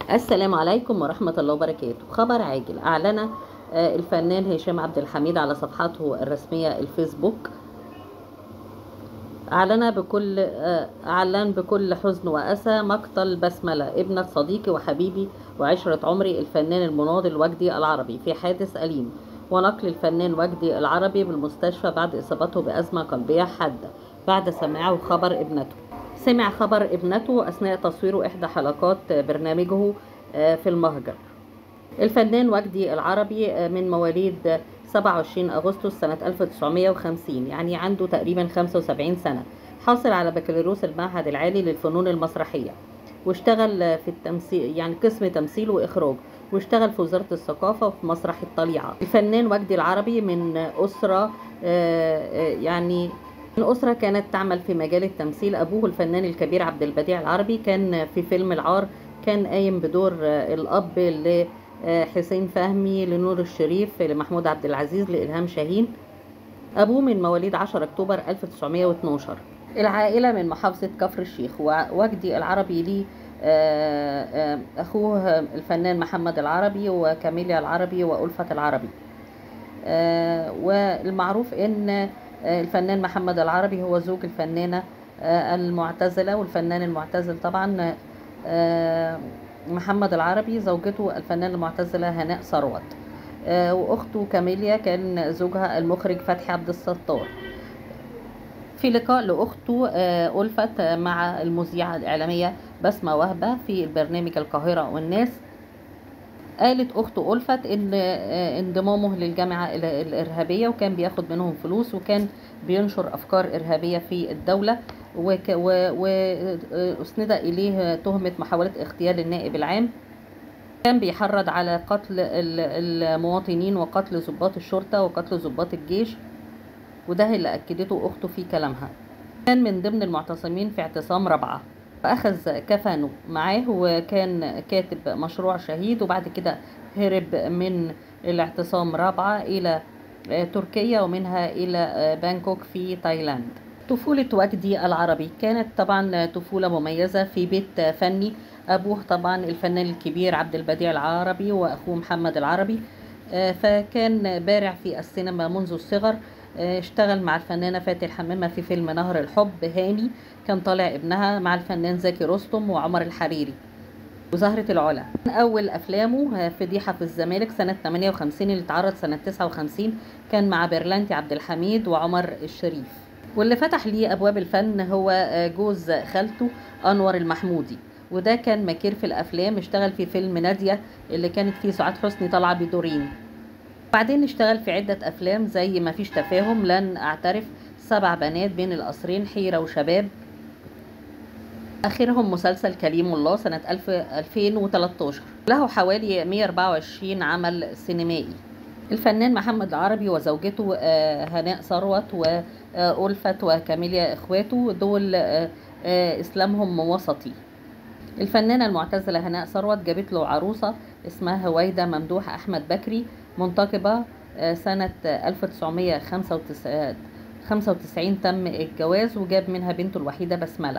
السلام عليكم ورحمة الله وبركاته خبر عاجل أعلن آه، الفنان هشام عبد الحميد على صفحته الرسمية الفيسبوك أعلن بكل آه، أعلن بكل حزن وأسى مقتل بسملة ابنة صديقي وحبيبي وعشرة عمري الفنان المناضل وجدي العربي في حادث أليم ونقل الفنان وجدي العربي بالمستشفى بعد إصابته بأزمة قلبية حادة بعد سماعه خبر ابنته سمع خبر ابنته أثناء تصوير إحدى حلقات برنامجه آه، في المهجر الفنان وجدي العربي آه، من مواليد 27 أغسطس سنة 1950 يعني عنده تقريبا 75 سنة حاصل على بكالوريوس المعهد العالي للفنون المسرحية واشتغل آه، في التمثيل يعني قسم تمثيل وإخراج واشتغل في وزارة الثقافة وفي مسرح الطليعة الفنان وجدي العربي من أسرة آه، آه، يعني من أسرة كانت تعمل في مجال التمثيل أبوه الفنان الكبير عبد البديع العربي كان في فيلم العار كان قايم بدور آه، الأب لحسين فهمي لنور الشريف لمحمود عبد العزيز لإلهام شاهين أبوه من مواليد 10 أكتوبر 1912 العائلة من محافظة كفر الشيخ ووجدي العربي ليه آه، آه، أخوه الفنان محمد العربي وكاميليا العربي وألفة العربي آه، والمعروف ان آه، الفنان محمد العربي هو زوج الفنانة آه، المعتزلة والفنان المعتزل طبعا آه، محمد العربي زوجته الفنان المعتزلة هناء ثروت آه، واخته كاميليا كان زوجها المخرج فتحي عبد الستار في لقاء لاخته آه، ألفت مع المذيعة الإعلامية بسمة وهبة في البرنامج القاهرة والناس قالت اخته ألفت ان آه، انضمامه للجامعة ال- الإرهابية وكان بياخد منهم فلوس وكان بينشر أفكار إرهابية في الدولة وك- و- وأسند إليه تهمة محاولة اغتيال النائب العام كان بيحرض على قتل ال- المواطنين وقتل ضباط الشرطة وقتل ضباط الجيش وده اللي أكدته أخته في كلامها كان من ضمن المعتصمين في اعتصام رابعة فأخذ كفنه معاه وكان كاتب مشروع شهيد وبعد كده هرب من الاعتصام رابعة إلى آه، تركيا ومنها إلى آه، بانكوك في تايلاند طفولة وجدي العربي كانت طبعا طفولة مميزة في بيت فني أبوه طبعا الفنان الكبير عبد البديع العربي وأخوه محمد العربي آه، فكان بارع في السينما منذ الصغر آه، اشتغل مع الفنانة فاتن حمامة في فيلم نهر الحب هاني كان طالع ابنها مع الفنان زكي رستم وعمر الحريري وزهرة العلا من أول أفلامه آه، فضيحة في الزمالك سنة 58 اللي اتعرض سنة 59 كان مع برلانتي عبد الحميد وعمر الشريف واللي فتح ليه أبواب الفن هو آه، جوز خالته أنور المحمودي وده كان مكير في الأفلام اشتغل في فيلم نادية اللي كانت فيه سعاد حسني طالعة بدورين بعدين اشتغل في عدة أفلام زي ما فيش تفاهم لن أعترف سبع بنات بين القصرين حيرة وشباب آخرهم مسلسل كريم الله سنة 1000 2013 له حوالي 124 عمل سينمائي الفنان محمد العربي وزوجته آه، هناء ثروت وألفت وكاميليا إخواته دول آه، آه، إسلامهم وسطي الفنانة المعتزلة هناء ثروت جابت له عروسة اسمها هويدا ممدوح أحمد بكري منتقبة آه، سنة 1995 تم الجواز وجاب منها بنته الوحيدة بسملة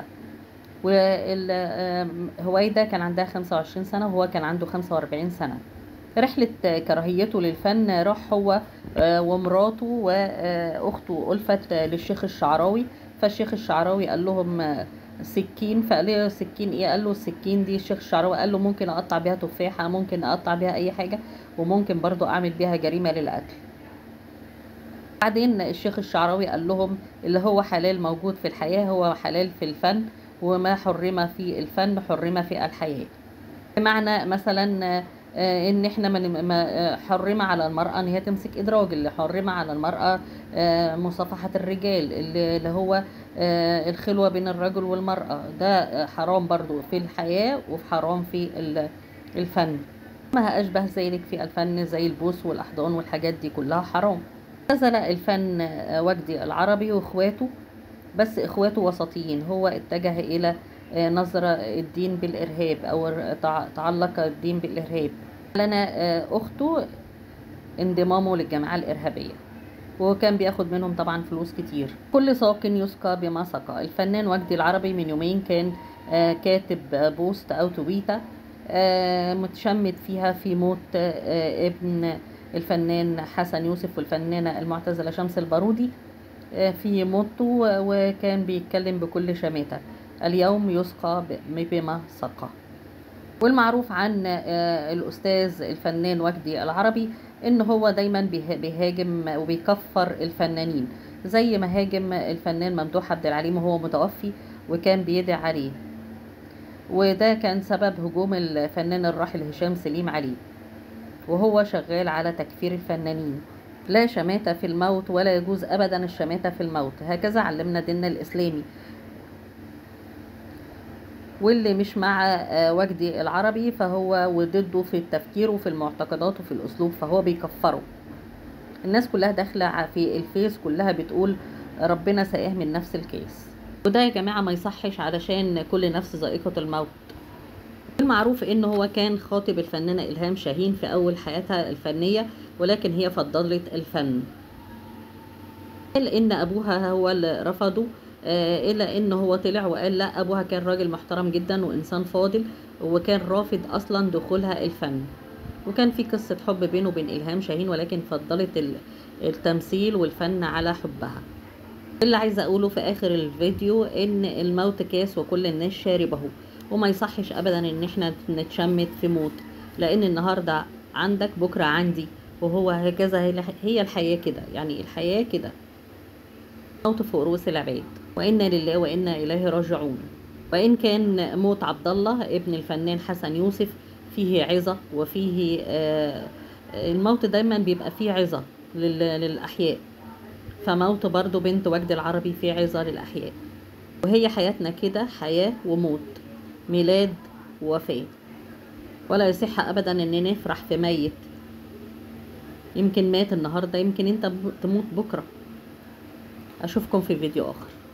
وهويدا كان عندها 25 سنة وهو كان عنده 45 سنة رحلة آه، كراهيته للفن راح هو آه، ومراته وأخته ألفت آه، للشيخ الشعراوي فالشيخ الشعراوي قال لهم آه، سكين فقال له سكين ايه قال له السكين دي الشيخ الشعراوي قال له ممكن اقطع بيها تفاحة ممكن اقطع بيها اي حاجة وممكن برضو اعمل بيها جريمة للقتل بعدين الشيخ الشعراوي قال لهم اللي هو حلال موجود في الحياة هو حلال في الفن وما حرم في الفن حرم في الحياة بمعنى مثلا آه، ان احنا من ما آه، حرم على المرأة ان هي تمسك ادراج اللي حرم على المرأة آه، مصافحة الرجال اللي اللي هو آه، الخلوة بين الرجل والمرأة ده آه، حرام برضو في الحياة وحرام في ال- الفن ما أشبه ذلك في الفن زي البوس والأحضان والحاجات دي كلها حرام نزل الفن آه، وجدي العربي واخواته بس اخواته وسطيين هو اتجه الى آه، نظر الدين بالارهاب او تع- تعلق الدين بالارهاب لنا آه، اخته انضمامه للجماعه الارهابيه وكان بياخد منهم طبعا فلوس كتير كل ساق يسقى بما سقى الفنان وجدي العربي من يومين كان آه، كاتب بوست او تويته آه، متشمت فيها في موت آه، ابن الفنان حسن يوسف والفنانة المعتزلة شمس البارودي آه، في موته وكان بيتكلم بكل شماتة اليوم يسقى ب- بما سقى والمعروف عن آه، الأستاذ الفنان وجدي العربي إن هو دايما بيه- بيهاجم وبيكفر الفنانين زي ما هاجم الفنان ممدوح عبد العليم وهو متوفي وكان بيدعي عليه وده كان سبب هجوم الفنان الراحل هشام سليم عليه وهو شغال على تكفير الفنانين لا شماتة في الموت ولا يجوز أبدا الشماتة في الموت هكذا علمنا ديننا الإسلامي واللي مش مع آه، وجدي العربي فهو وضده في التفكير وفي المعتقدات وفي الأسلوب فهو بيكفره الناس كلها داخلة ع- في الفيس كلها بتقول ربنا ساقاه من نفس الكيس وده يا جماعة ما يصحش علشان كل نفس ذائقة الموت المعروف ان هو كان خاطب الفنانة إلهام شاهين في أول حياتها الفنية ولكن هي فضلت الفن قال ان ابوها هو اللي رفضه آه، الا ان هو طلع وقال لا ابوها كان راجل محترم جدا وانسان فاضل وكان رافض اصلا دخولها الفن وكان في قصة حب بينه وبين إلهام شاهين ولكن فضلت ال- التمثيل والفن على حبها اللي عايزة أقوله في آخر الفيديو إن الموت كاس وكل الناس شاربه وما يصحش أبدا إن احنا نتشمت في موت لأن النهاردة عندك بكرة عندي وهو هكذا هي الح- هي الحياة كده يعني الحياة كده موت فوق رؤوس العباد وإنا لله وإنا إليه راجعون وإن كان موت عبد الله ابن الفنان حسن يوسف فيه عظة وفيه آه، الموت دايما بيبقى فيه عظة لل- للأحياء فموت برضو بنت وجد العربي فيه عظة للأحياء وهي حياتنا كده حياة وموت ميلاد ووفاة ولا يصح أبدا إن نفرح في ميت يمكن مات النهاردة يمكن انت تموت بكرة أشوفكم في فيديو آخر